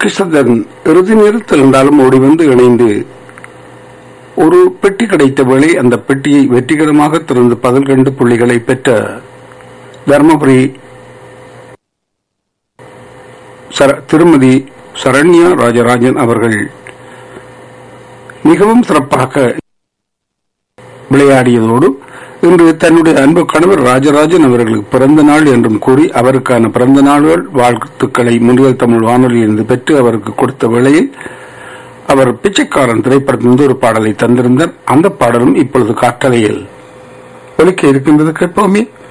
கிருஷ்ணன் இறுதி நேரத்தில் இருந்தாலும் ஓடி வந்து இணைந்து ஒரு பெட்டி கிடைத்த வேளை அந்த பெட்டியை வெற்றிகரமாக திறந்து பதில்கண்டு புள்ளிகளை பெற்ற தர்மபுரி சர- திருமதி சரண்யா ராஜராஜன் அவர்கள் மிகவும் சிறப்பாக விளையாடியதோடு இன்று தன்னுடைய அன்பு கணவர் ராஜராஜன் அவர்களுக்கு பிறந்த நாள் என்றும் கூறி அவருக்கான பிறந்த நாள்கள் வாழ்த்துக்களை முன்னில் தமிழ் வானொலியிலிருந்து பெற்று அவருக்கு கொடுத்த வேளையில் அவர் பிச்சைக்காரன் திரைப்படத்திலிருந்து ஒரு பாடலை தந்திருந்தார் அந்த பாடலும் இப்பொழுது காற்றலையில் ஒலிக்க இருக்கின்றது கேட்போமே